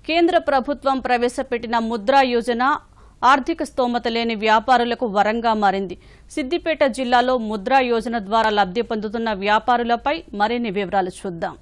కేంద్ర ప్రభుత్వం ప్రవేశపెట్టిన ముద్రా యోజన ఆర్థిక స్తోమత లేని వ్యాపారులకు వరంగా మారింది సిద్దిపేట జిల్లాలో ముద్రా యోజన ద్వారా లబ్ధి పొందుతున్న వ్యాపారులపై మరిన్ని వివరాలు చూద్దాం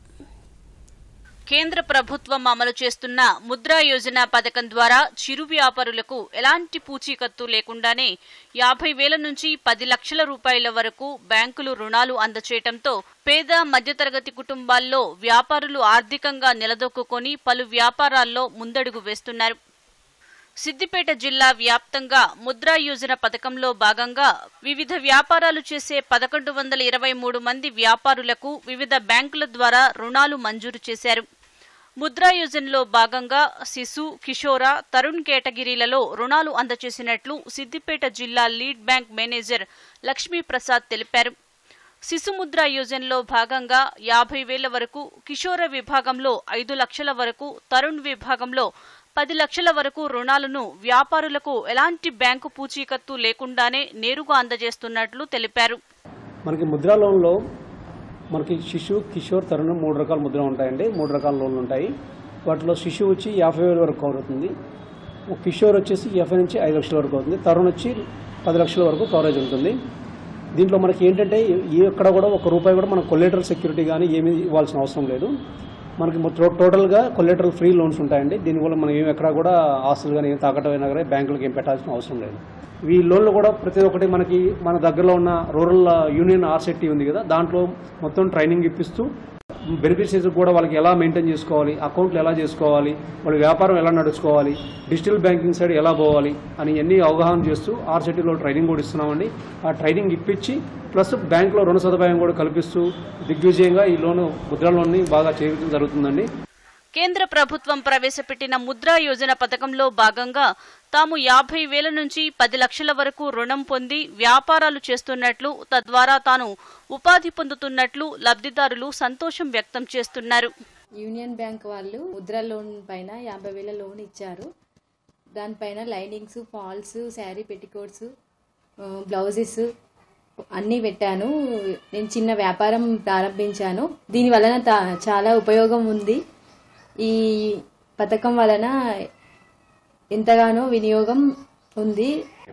కేంద్ర ప్రభుత్వం అమలు చేస్తున్న ముద్రా యోజన పథకం ద్వారా చిరు వ్యాపారులకు ఎలాంటి పూచీకత్తు లేకుండానే యాభై వేల నుంచి పది లక్షల రూపాయల వరకు బ్యాంకులు రుణాలు అందచేయటంతో పేద మధ్యతరగతి కుటుంబాల్లో వ్యాపారులు ఆర్థికంగా నిలదొక్కుని పలు వ్యాపారాల్లో ముందడుగు వేస్తున్నారు సిద్దిపేట జిల్లా వ్యాప్తంగా ముద్రా యోజన పథకంలో భాగంగా వివిధ వ్యాపారాలు చేసే పదకొండు వందల ఇరవై మూడు మంది వ్యాపారులకు వివిధ బ్యాంకుల ద్వారా రుణాలు మంజూరు చేశారు ముద్రా యోజనలో భాగంగా శిశు కిషోర తరుణ్ కేటగిరీలలో రుణాలు అందజేసినట్లు సిద్దిపేట జిల్లా లీడ్ బ్యాంక్ మేనేజర్ లక్ష్మీప్రసాద్ తెలిపారు శిశు ముద్రా యోజనలో భాగంగా యాభై వేల వరకు కిషోర విభాగంలో ఐదు లక్షల వరకు తరుణ్ విభాగంలో పది లక్షల వరకు రుణాలను వ్యాపారులకు ఎలాంటి బ్యాంకు పూచీకత్తు లేకుండానే నేరుగా అందజేస్తున్నట్లు తెలిపారు మనకి ముద్రా లోన్లో మనకి శిశు కిషోర్ తరుణం మూడు రకాల ముద్ర ఉంటాయండి మూడు రకాల లోన్లు ఉంటాయి వాటిలో శిశువు వచ్చి యాభై వేల వరకు కవర్ అవుతుంది కిషోర్ వచ్చేసి యాభై నుంచి ఐదు లక్షల వరకు అవుతుంది తరుణ్ వచ్చి పది లక్షల వరకు కవరేజ్ ఉంటుంది దీంట్లో మనకి ఏంటంటే ఏ ఎక్కడ కూడా ఒక రూపాయి కూడా మనకు కొలేటరల్ సెక్యూరిటీ కానీ ఏమీ ఇవ్వాల్సిన అవసరం లేదు మనకి మొత్తం టోటల్గా కొలేటరల్ ఫ్రీ లోన్స్ ఉంటాయండి దీనివల్ల మనం ఏం ఎక్కడ కూడా ఆస్తులు కానీ ఏం తాకటం అయినా కానీ బ్యాంకులకు ఏం పెట్టాల్సిన అవసరం లేదు ఈ లోన్లు కూడా ప్రతి ఒక్కటి మనకి మన దగ్గరలో ఉన్న రూరల్ యూనియన్ ఆర్సెట్టి ఉంది కదా దాంట్లో మొత్తం ట్రైనింగ్ ఇప్పిస్తూ బెనిఫిషరీస్ కూడా వాళ్ళకి ఎలా మెయింటైన్ చేసుకోవాలి అకౌంట్లు ఎలా చేసుకోవాలి వాళ్ళ వ్యాపారం ఎలా నడుచుకోవాలి డిజిటల్ బ్యాంకింగ్ సైడ్ ఎలా పోవాలి అని అన్ని అవగాహన చేస్తూ ఆర్సెటీలో ట్రైనింగ్ కూడా ఇస్తున్నామండి ఆ ట్రైనింగ్ ఇప్పించి ప్లస్ బ్యాంకులో రుణ సదుపాయం కూడా కల్పిస్తూ దిగ్విజయంగా ఈ లోను ముద్రా లోన్ని బాగా చేయడం జరుగుతుందండి కేంద్ర ప్రభుత్వం ప్రవేశపెట్టిన ముద్రా యోజన పథకంలో భాగంగా తాము యాభై వేల నుంచి పది లక్షల వరకు రుణం పొంది వ్యాపారాలు చేస్తున్నట్లు తద్వారా తాను ఉపాధి పొందుతున్నట్లు లబ్ధిదారులు సంతోషం వ్యక్తం చేస్తున్నారు యూనియన్ బ్యాంక్ వాళ్ళు ముద్ర లోన్ పైన యాభై వేల లోన్ ఇచ్చారు దానిపైన linings falls sari petticoats blouses అన్నీ పెట్టాను నేను చిన్న వ్యాపారం ప్రారంభించాను దీని వలన తా- చాలా ఉపయోగం ఉంది ఈ పథకం వలన ఎంతగానో వినియోగం ఉంది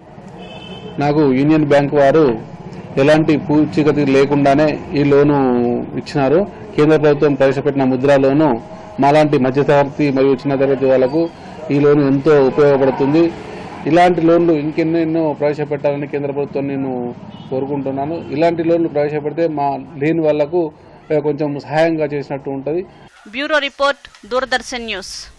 నాకు యూనియన్ బ్యాంక్ వారు ఎలాంటి పూచీకతి లేకుండానే ఈ లోను ఇచ్చినారు కేంద్ర ప్రభుత్వం ప్రవేశపెట్టిన ముద్రా లోను మాలాంటి మధ్యతరగతి మరియు చిన్న తరగతి వాళ్లకు ఈ లోను ఎంతో ఉపయోగపడుతుంది ఇలాంటి లోన్లు ఇంకెన్నెన్నో ప్రవేశపెట్టాలని కేంద్ర ప్రభుత్వం నేను కోరుకుంటున్నాను ఇలాంటి లోన్లు ప్రవేశపెడితే మా లేని వాళ్లకు కొంచెం సహాయంగా చేసినట్టు ఉంటుంది బ్యూరో రిపోర్ట్ దూరదర్శన్ న్యూస్